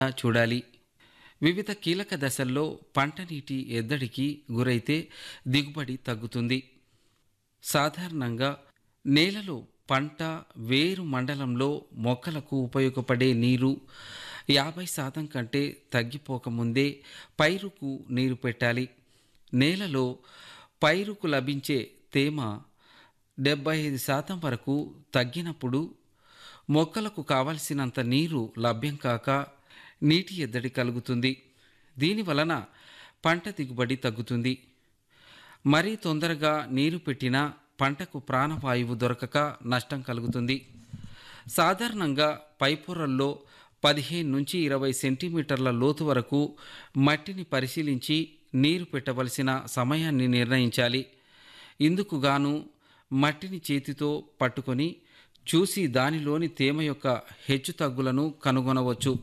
చూడాలి వివిధ కీలక దశల్లో పంట నీటి ఎద్దడికి గురైతే దిగుబడి తగ్గుతుంది సాధారణంగా నేలలో పంట వేరు మండలంలో మొక్కలకు ఉపయోగపడే నీరు యాభై శాతం కంటే తగ్గిపోకముందే పైరుకు నీరు పెట్టాలి నేలలో పైరుకు లభించే తేమ డెబ్బై ఐదు శాతం వరకు తగ్గినప్పుడు మొక్కలకు కావలసినంత నీరు లభ్యం కాక నీటి ఎద్దడి కలుగుతుంది దీని వలన పంట దిగుబడి తగ్గుతుంది మరీ తొందరగా నీరు పెట్టినా పంటకు ప్రాణవాయువు దొరకక నష్టం కలుగుతుంది సాధారణంగా పైపొరల్లో పదిహేను నుంచి ఇరవై సెంటీమీటర్ల లోతు వరకు మట్టిని పరిశీలించి నీరు పెట్టవలసిన సమయాన్ని నిర్ణయించాలి ఇందుకు గాను మట్టిని చేతితో పట్టుకొని చూసి దానిలోని తేమ యొక్క హెచ్చుతగ్గులను కనుగొనవచ్చు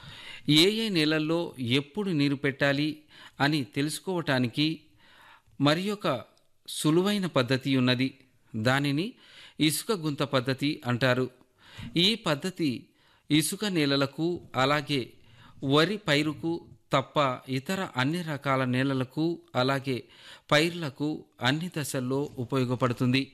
ఏ ఏ నెలల్లో ఎప్పుడు నీరు పెట్టాలి అని తెలుసుకోవటానికి మరి ఒక సులువైన పద్ధతి ఉన్నది దానిని ఇసుక గుంత పద్ధతి అంటారు ఈ పద్ధతి ఇసుక నేలలకు అలాగే వరి పైరుకు తప్ప ఇతర అన్ని రకాల నేలలకు అలాగే పైర్లకు అన్ని దశల్లో ఉపయోగపడుతుంది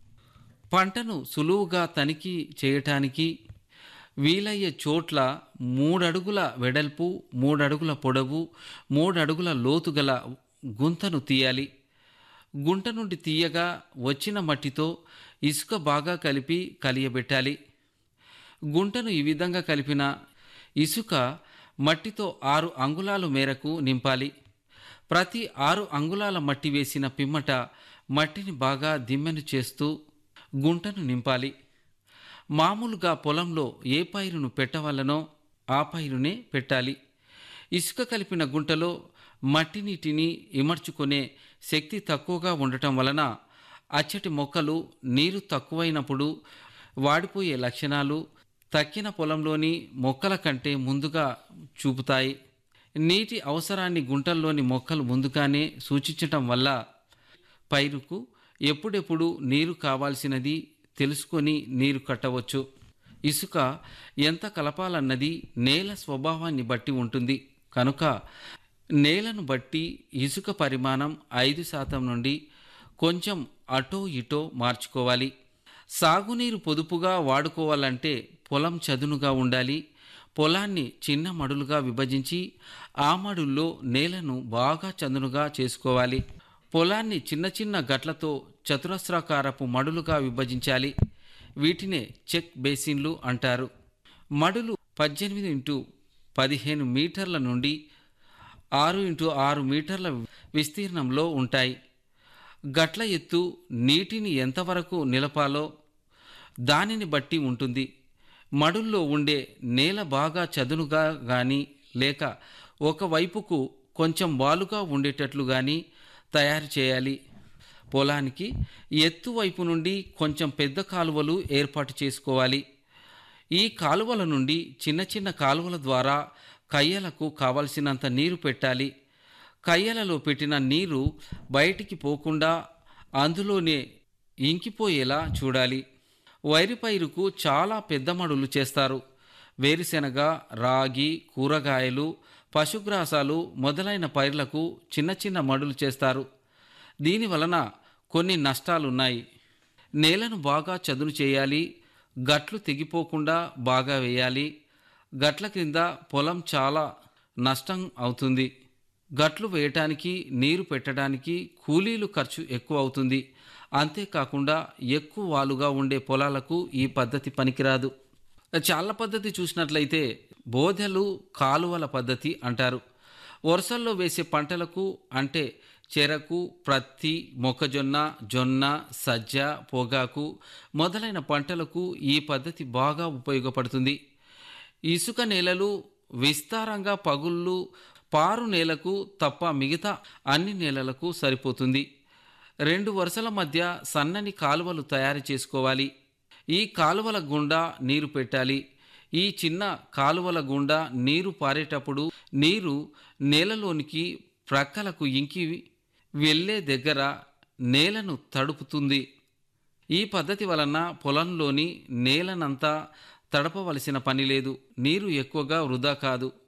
పంటను సులువుగా తనిఖీ చేయటానికి వీలయ్యే చోట్ల మూడడుగుల వెడల్పు మూడడుగుల పొడవు మూడడుగుల లోతు గల గుంతను తీయాలి గుంట నుండి తీయగా వచ్చిన మట్టితో ఇసుక బాగా కలిపి కలియబెట్టాలి గుంటను ఈ విధంగా కలిపిన ఇసుక మట్టితో ఆరు అంగుళాలు మేరకు నింపాలి ప్రతి ఆరు అంగుళాల మట్టి వేసిన పిమ్మట మట్టిని బాగా దిమ్మెను చేస్తూ గుంటను నింపాలి మామూలుగా పొలంలో ఏ పైరును పెట్టవలనో ఆ పైరునే పెట్టాలి ఇసుక కలిపిన గుంటలో మట్టి నీటిని ఇమర్చుకునే శక్తి తక్కువగా ఉండటం వలన అచ్చటి మొక్కలు నీరు తక్కువైనప్పుడు వాడిపోయే లక్షణాలు తక్కిన పొలంలోని మొక్కల కంటే ముందుగా చూపుతాయి నీటి అవసరాన్ని గుంటల్లోని మొక్కలు ముందుగానే సూచించటం వల్ల పైరుకు ఎప్పుడెప్పుడు నీరు కావాల్సినది తెలుసుకొని నీరు కట్టవచ్చు ఇసుక ఎంత కలపాలన్నది నేల స్వభావాన్ని బట్టి ఉంటుంది కనుక నేలను బట్టి ఇసుక పరిమాణం ఐదు శాతం నుండి కొంచెం అటో ఇటో మార్చుకోవాలి సాగునీరు పొదుపుగా వాడుకోవాలంటే పొలం చదునుగా ఉండాలి పొలాన్ని చిన్న మడులుగా విభజించి ఆ మడుల్లో నేలను బాగా చదునుగా చేసుకోవాలి పొలాన్ని చిన్న చిన్న గట్లతో చతురస్రాకారపు మడులుగా విభజించాలి వీటినే చెక్ బేసిన్లు అంటారు మడులు పద్దెనిమిది ఇంటూ పదిహేను మీటర్ల నుండి ఆరు ఇంటూ ఆరు మీటర్ల విస్తీర్ణంలో ఉంటాయి గట్ల ఎత్తు నీటిని ఎంతవరకు నిలపాలో దానిని బట్టి ఉంటుంది మడుల్లో ఉండే నేల బాగా చదునుగా కానీ లేక ఒకవైపుకు కొంచెం వాలుగా ఉండేటట్లు కానీ తయారు చేయాలి పొలానికి ఎత్తు వైపు నుండి కొంచెం పెద్ద కాలువలు ఏర్పాటు చేసుకోవాలి ఈ కాలువల నుండి చిన్న చిన్న కాలువల ద్వారా కయ్యలకు కావలసినంత నీరు పెట్టాలి కయ్యలలో పెట్టిన నీరు బయటికి పోకుండా అందులోనే ఇంకిపోయేలా చూడాలి వైరి పైరుకు చాలా పెద్ద మడులు చేస్తారు వేరుశెనగ రాగి కూరగాయలు పశుగ్రాసాలు మొదలైన పైర్లకు చిన్న చిన్న మడులు చేస్తారు దీని వలన కొన్ని నష్టాలున్నాయి నేలను బాగా చదును చేయాలి గట్లు తెగిపోకుండా బాగా వేయాలి గట్ల క్రింద పొలం చాలా నష్టం అవుతుంది గట్లు వేయటానికి నీరు పెట్టడానికి కూలీలు ఖర్చు ఎక్కువ అవుతుంది అంతేకాకుండా ఎక్కువ వాలుగా ఉండే పొలాలకు ఈ పద్ధతి పనికిరాదు చాలా పద్ధతి చూసినట్లయితే బోధెలు కాలువల పద్ధతి అంటారు వరుసల్లో వేసే పంటలకు అంటే చెరకు ప్రత్తి మొక్కజొన్న జొన్న సజ్జ పొగాకు మొదలైన పంటలకు ఈ పద్ధతి బాగా ఉపయోగపడుతుంది ఇసుక నేలలు విస్తారంగా పగుళ్ళు పారు నేలకు తప్ప మిగతా అన్ని నేలలకు సరిపోతుంది రెండు వరుసల మధ్య సన్నని కాలువలు తయారు చేసుకోవాలి ఈ కాలువల గుండా నీరు పెట్టాలి ఈ చిన్న కాలువల గుండా నీరు పారేటప్పుడు నీరు నేలలోనికి ప్రక్కలకు ఇంకి వెళ్ళే దగ్గర నేలను తడుపుతుంది ఈ పద్ధతి వలన పొలంలోని నేలనంతా తడపవలసిన పని లేదు నీరు ఎక్కువగా వృధా కాదు